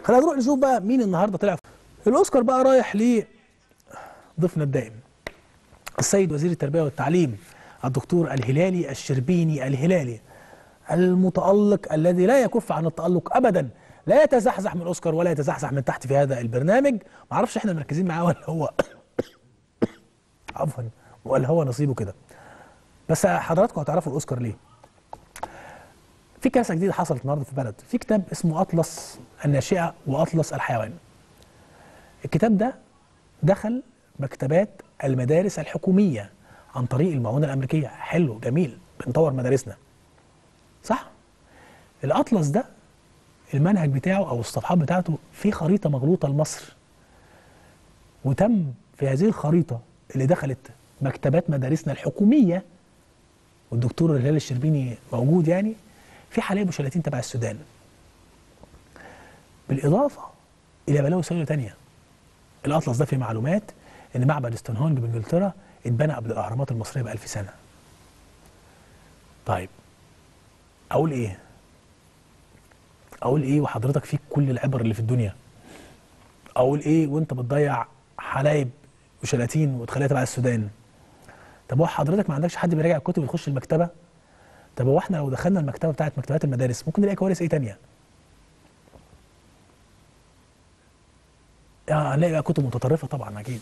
خلينا نروح نشوف بقى مين النهارده طلع الاوسكار بقى رايح لضيفنا الدائم السيد وزير التربيه والتعليم الدكتور الهلالي الشربيني الهلالي المتالق الذي لا يكف عن التالق ابدا لا يتزحزح من اوسكار ولا يتزحزح من تحت في هذا البرنامج ما اعرفش احنا مركزين معاه ولا هو عفوا ولا هو نصيبه كده بس حضراتكم هتعرفوا الاوسكار ليه في كارثه جديده حصلت النهارده في البلد في كتاب اسمه اطلس الناشئه واطلس الحيوان الكتاب ده دخل مكتبات المدارس الحكوميه عن طريق المعونه الامريكيه حلو جميل بنطور مدارسنا صح الاطلس ده المنهج بتاعه او الصفحات بتاعته في خريطه مغلوطه لمصر وتم في هذه الخريطه اللي دخلت مكتبات مدارسنا الحكوميه والدكتور الهلال الشربيني موجود يعني في حلايب وشلاتين تبع السودان بالاضافه الى بلاوي سوداء تانية الاطلس ده فيه معلومات ان معبد ستونهونج بانجلترا اتبنى قبل الاهرامات المصريه ب 1000 سنه طيب اقول ايه اقول ايه وحضرتك فيك كل العبر اللي في الدنيا اقول ايه وانت بتضيع حلايب وشلاتين وتخليها تبع السودان طب هو حضرتك ما عندكش حد بيراجع الكتب ويخش المكتبه طب هو احنا لو دخلنا المكتبه بتاعت مكتبات المدارس ممكن نلاقي كوارث ايه تانية يعني هنلاقي بقى كتب متطرفه طبعا اكيد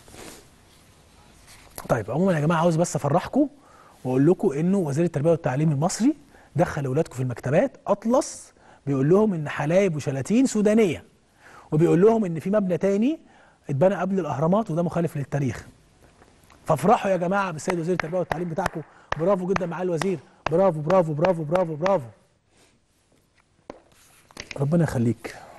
طيب عموما يا جماعه عاوز بس افرحكم واقول لكم انه وزير التربيه والتعليم المصري دخل اولادكم في المكتبات اطلس بيقول لهم ان حلايب وشلاتين سودانيه وبيقول لهم ان في مبنى تاني اتبنى قبل الاهرامات وده مخالف للتاريخ فافرحوا يا جماعه بالسيد وزير التربيه والتعليم بتاعكم برافو جدا معالي الوزير برافو برافو برافو برافو برافو ربنا يخليك